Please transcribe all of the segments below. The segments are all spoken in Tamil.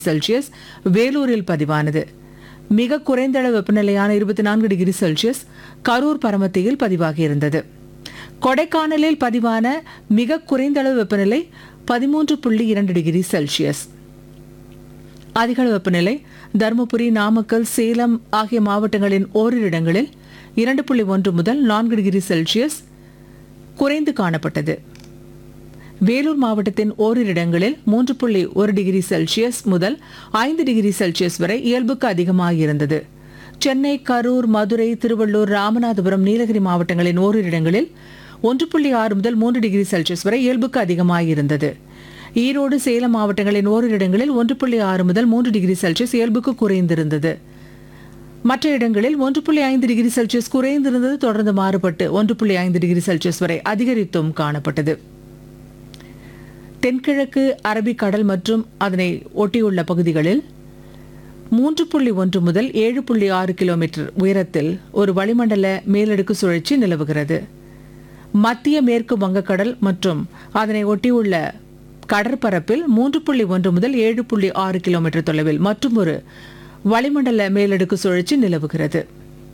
செல்சியஸ் வேலூரில் பதிவானது மிக குறைந்த அளவு வெப்பநிலையான இருபத்தி நான்கு டிகிரி செல்சியஸ் கரூர் பரமத்தியில் பதிவாகியிருந்தது கொடைக்கானலில் பதிவான மிக குறைந்த அளவு வெப்பநிலை பதிமூன்று புள்ளி இரண்டு டிகிரி செல்சியஸ் அதிக அளவு வெப்பநிலை தருமபுரி நாமக்கல் சேலம் ஆகிய மாவட்டங்களின் ஓரிரு இடங்களில் இரண்டு புள்ளி ஒன்று முதல் நான்கு டிகிரி செல்சியஸ் குறைந்து காணப்பட்டது வேலூர் மாவட்டத்தின் ஓரிரு இடங்களில் மூன்று புள்ளி ஒரு டிகிரி செல்சியஸ் முதல் ஐந்து டிகிரி செல்சியஸ் வரை இயல்புக்கு அதிகமாக இருந்தது சென்னை கரூர் மதுரை திருவள்ளூர் ராமநாதபுரம் நீலகிரி மாவட்டங்களின் ஓரிரு இடங்களில் ஒன்று புள்ளி ஆறு முதல் மூன்று டிகிரி செல்சியஸ் வரை இயல்புக்கு அதிகமாக இருந்தது ஈரோடு சேலம் மாவட்டங்களின் ஓரிரு இடங்களில் ஒன்று புள்ளி ஆறு முதல் மூன்று டிகிரி செல்சியஸ் இயல்புக்கு குறைந்திருந்தது மற்ற இடங்களில் ஒன்று புள்ளி ஐந்து டிகிரி செல்சியஸ் குறைந்திருந்தது தொடர்ந்து மாறுபட்டு ஒன்று புள்ளி ஐந்து டிகிரி செல்சியஸ் வரை அதிகரித்தும் காணப்பட்டது தென்கிழக்கு அரபிக்கடல் மற்றும் அதனை ஒட்டியுள்ள பகுதிகளில் மூன்று புள்ளி ஒன்று முதல் ஏழு புள்ளி ஆறு கிலோமீட்டர் உயரத்தில் ஒரு வளிமண்டல மேலடுக்கு சுழற்சி நிலவுகிறது மத்திய மேற்கு வங்கக்கடல் மற்றும் அதனை ஒட்டியுள்ள கடற்பரப்பில் மூன்று புள்ளி ஒன்று முதல் ஏழு புள்ளி ஆறு கிலோமீட்டர் தொலைவில் மற்றும் ஒரு வளிமண்டல மேலடுக்கு சுழற்சி நிலவுகிறது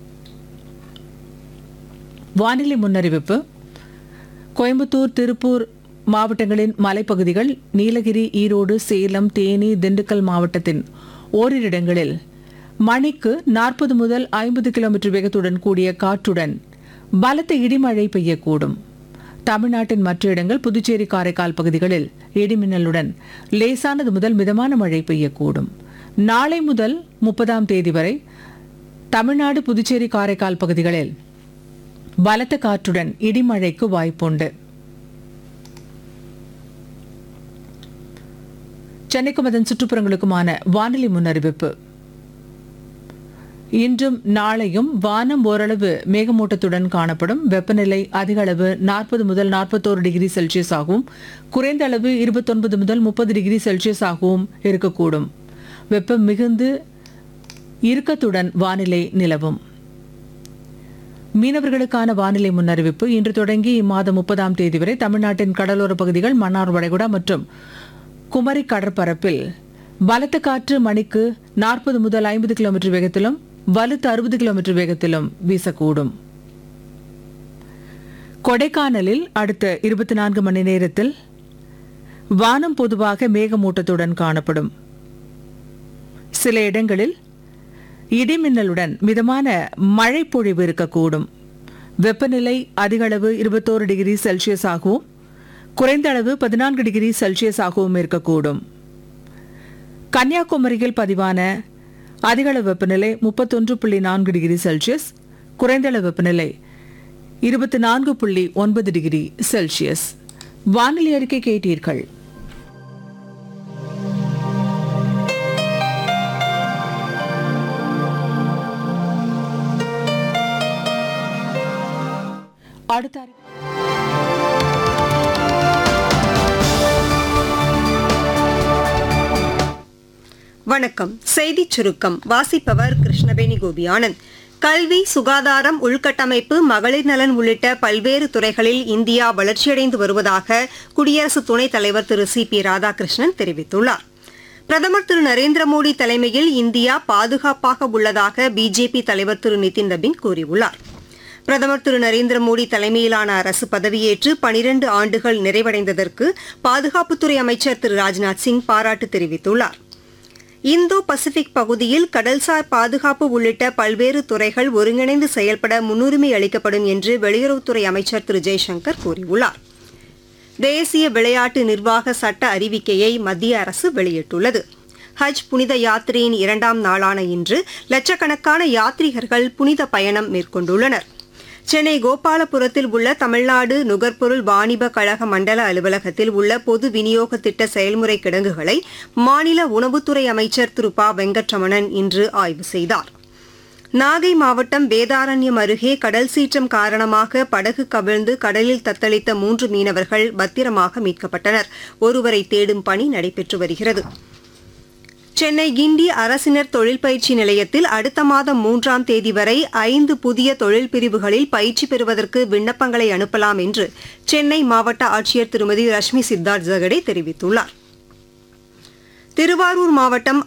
வானிலை முன்னறிவிப்பு கோயம்புத்தூர் திருப்பூர் மாவட்டங்களின் மலைப்பகுதிகள் நீலகிரி ஈரோடு சேலம் தேனி திண்டுக்கல் மாவட்டத்தின் ஓரிரு இடங்களில் மணிக்கு நாற்பது முதல் ஐம்பது கிலோமீட்டர் வேகத்துடன் கூடிய காற்றுடன் பலத்த இடிமழை பெய்யக்கூடும் தமிழ்நாட்டின் மற்ற இடங்கள் புதுச்சேரி காரைக்கால் பகுதிகளில் இடிமின்னலுடன் லேசானது முதல் மிதமான மழை பெய்யக்கூடும் நாளை முதல் முப்பதாம் தேதி வரை தமிழ்நாடு புதுச்சேரி காரைக்கால் பகுதிகளில் பலத்த காற்றுடன் இடிமழைக்கு வாய்ப்புண்டு சென்னைக்கும் அதன் சுற்றுப்புறங்களுக்குமான வானிலை முன்னறிவிப்பு இன்றும் நாளையும் வானம் ஓரளவு மேகமூட்டத்துடன் காணப்படும் வெப்பநிலை அதிக அளவு நாற்பது முதல் நாற்பத்தோரு டிகிரி செல்சியஸ் ஆகவும் குறைந்த அளவு இருபத்தொன்பது முதல் முப்பது டிகிரி செல்சியஸ் ஆகவும் இருக்கக்கூடும் வெப்பம் மிகுந்து இறுக்கத்துடன் வானிலை நிலவும் மீனவர்களுக்கான வானிலை முன்னறிவிப்பு இன்று தொடங்கி இம்மாதம் முப்பதாம் தேதி வரை தமிழ்நாட்டின் கடலோர பகுதிகள் மன்னார் வளைகுடா மற்றும் குமரி கடற்பரப்பில் பலத்த காற்று மணிக்கு நாற்பது முதல் ஐம்பது கிலோமீட்டர் வேகத்திலும் வலுத்த அறுபது கிலோமீட்டர் வேகத்திலும் வீசக்கூடும் கொடைக்கானலில் அடுத்த இருபத்தி நான்கு மணி நேரத்தில் வானம் பொதுவாக மேகமூட்டத்துடன் காணப்படும் சில இடங்களில் இடிமின்னலுடன் மிதமான மழை பொழிவு இருக்கக்கூடும் வெப்பநிலை அதிகளவு இருபத்தோரு டிகிரி செல்சியஸ் ஆகவும் குறைந்த அளவு பதினான்கு டிகிரி செல்சியஸ் ஆகவும் இருக்கக்கூடும் கன்னியாகுமரியில் பதிவான அதிகளவு வெப்பநிலை முப்பத்தொன்று புள்ளி நான்கு டிகிரி செல்சியஸ் குறைந்த அளவு வெப்பநிலை இருபத்தி நான்கு புள்ளி ஒன்பது டிகிரி செல்சியஸ் வானிலை அறிக்கை கேட்டீர்கள் அடுத்த அறி- வணக்கம் செய்திச் சுருக்கம் வாசிப்பவர் கிருஷ்ணவேணி கோபியானந்த் கல்வி சுகாதாரம் உள்கட்டமைப்பு மகளிர் நலன் உள்ளிட்ட பல்வேறு துறைகளில் இந்தியா வளர்ச்சியடைந்து வருவதாக குடியரசு துணைத் தலைவர் திரு சி பி ராதாகிருஷ்ணன் தெரிவித்துள்ளார் பிரதமர் திரு நரேந்திர மோடி தலைமையில் இந்தியா பாதுகாப்பாக உள்ளதாக பிஜேபி தலைவர் திரு நிதின் நபின் கூறியுள்ளார் பிரதமர் திரு நரேந்திர மோடி தலைமையிலான அரசு பதவியேற்று பனிரண்டு ஆண்டுகள் நிறைவடைந்ததற்கு பாதுகாப்புத்துறை அமைச்சர் திரு ராஜ்நாத் சிங் பாராட்டு தெரிவித்துள்ளார் இந்தோ பசிபிக் பகுதியில் கடல்சார் பாதுகாப்பு உள்ளிட்ட பல்வேறு துறைகள் ஒருங்கிணைந்து செயல்பட முன்னுரிமை அளிக்கப்படும் என்று வெளியுறவுத்துறை அமைச்சர் திரு ஜெய்சங்கர் கூறியுள்ளார் தேசிய விளையாட்டு நிர்வாக சட்ட அறிவிக்கையை மத்திய அரசு வெளியிட்டுள்ளது ஹஜ் புனித யாத்திரையின் இரண்டாம் நாளான இன்று லட்சக்கணக்கான யாத்ரீகர்கள் புனித பயணம் மேற்கொண்டுள்ளனர் சென்னை கோபாலபுரத்தில் உள்ள தமிழ்நாடு நுகர்பொருள் வாணிப கழக மண்டல அலுவலகத்தில் உள்ள பொது விநியோக திட்ட செயல்முறை கிடங்குகளை மாநில உணவுத்துறை அமைச்சர் திரு ப வெங்கட்ரமணன் இன்று ஆய்வு செய்தார் நாகை மாவட்டம் வேதாரண்யம் அருகே கடல் சீற்றம் காரணமாக படகு கவிழ்ந்து கடலில் தத்தளித்த மூன்று மீனவர்கள் பத்திரமாக மீட்கப்பட்டனர் ஒருவரை தேடும் பணி நடைபெற்று வருகிறது சென்னை கிண்டி அரசினர் தொழில் பயிற்சி நிலையத்தில் அடுத்த மாதம் மூன்றாம் தேதி வரை ஐந்து புதிய தொழில் பிரிவுகளில் பயிற்சி பெறுவதற்கு விண்ணப்பங்களை அனுப்பலாம் என்று சென்னை மாவட்ட ஆட்சியர் திருமதி ரஷ்மி சித்தார்த் ஜகடே தெரிவித்துள்ளார் திருவாரூர் மாவட்டம்